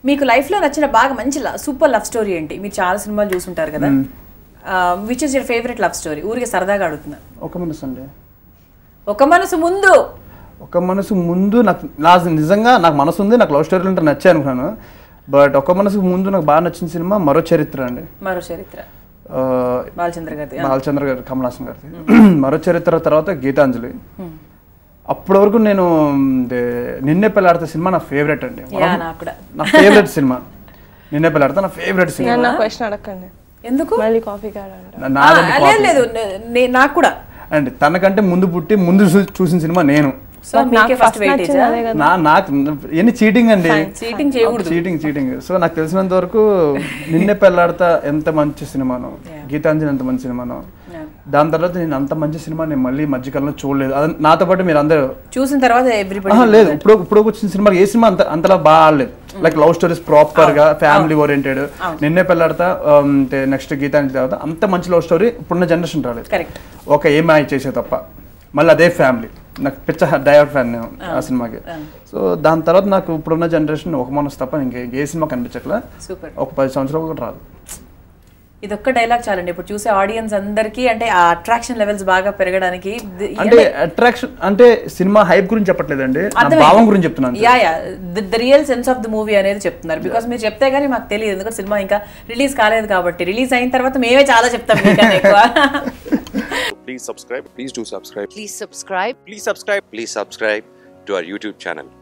మీకు లైఫ్ లో నచ్చిన బాగా మంచి సూపర్ లవ్ స్టోరీ ఏంటి మీరు చాలా సినిమాలు చూసుంటారు కదా which is your favourite love story ఊరికే సరదాగా అడుగుతున్నా ఒక మనసు అండి ఒక మనసు ముందు ఒక మనసు ముందు నాకు నా నిజంగా నాకు మనసు ఉంది నాకు లవ్ స్టోరీలు అంటే నచ్చాయి అనుకున్నాను బట్ ఒక మనసు ముందు నాకు బాగా నచ్చిన సినిమా మరో చరిత్ర అండి మరో చరిత్ర ఆ, బాలచంద్ర గారి బాలచంద్ర గారు కమల్ హాసన్ గారి మరో చరిత్ర తర్వాత గీతాంజలి అప్పటి వరకు నేను ఇది, నిన్నే పెళ్ళాడితే సినిమా నా ఫేవరెట్ అండి యా నాకు కూడా నా ఫేవరెట్ సినిమా నిన్నే పెళ్ళాడితే నా ఫేవరెట్ సినిమా నేను నా క్వశ్చన్ అడగండి ఎందుకు మళ్ళీ కాఫీ కాడంట నా- నాదండి ఆ, లేదు లేదు నే- నే- నాకు కూడా అండ్ తనకంటే ముందు పుట్టి ముందు చూ- చూసిన సినిమా నేను సో మీకే ఫస్ట్ వెయిటేజ్ నచ్చింది అదే కదా నా నాకు ఎన్ని చీటింగ్ అండి చీటింగ్ చేయకూడదు చీటింగ్ చీటింగ్ సో నాకు తెలిసినంత వరకు నిన్నే పెళ్ళాడతా ఎంత మంచి సినిమానో గీతాంజలి ఎంత మంచి సినిమానో Yeah. దాని తర్వాత నేను అంత మంచి సినిమా నేను మళ్ళీ మధ్యకాలంలో చూడలేదు అది నాతో పాటు మీరు అందరూ చూసిన తర్వాత ఎవ్రీబడి ఆహా, లేదు ఇప్పుడు ఇప్పుడు వచ్చిన సినిమాలు ఏ సినిమా అంత అంతలా బాగా ఆడలేదు లైక్ లవ్ స్టోరీస్ ప్రాపర్ గా family oriented Ninne Pelladatha next Gitanjali తర్వాత అంత మంచి లవ్ స్టోరీ ఇప్పుడున్న జనరేషన్ రాలేదు కరెక్ట్ ఒక ఏమై చేసే తప్ప మళ్ళీ అదే ఫ్యామిలీ నాకు పిచ్చ డైవర్ ఫ్యాన్ నేను ఆ సినిమాకి సో దాని తర్వాత నాకు ఇప్పుడున్న జనరేషన్ ఒక మనసు తప్ప ఇంకే ఏ సినిమా కనిపించట్లా సూపర్ ఒక పది సంవత్సరాలు కూడా రాదు ఇది ఒక్క డైలాగ్ చాలండి ఇప్పుడు చూసే ఆడియన్స్ అందరికీ అంటే ఆ అట్రాక్షన్ లెవెల్స్ బాగా పెరగడానికి ది- అంటే అట్రాక్షన్ అంటే సినిమా హైప్ గురించి చెప్పట్లేదండి నా అర్థమైంది. భావం గురించి చెప్తున్నాను yeah yeah the real sense of the movie అనేది చెప్తున్నారు బికాస్ మీరు చెప్తే గానీ మాకు తెలియదు ఎందుకంటే సినిమా ఇంకా రిలీజ్ కాలేదు కాబట్టి రిలీజ్ అయిన తర్వాత మేమే చాలా చెప్తాం మీకన్నా ఎక్కువ Please subscribe. Please do subscribe. Please subscribe. Please subscribe. Please subscribe to our YouTube channel.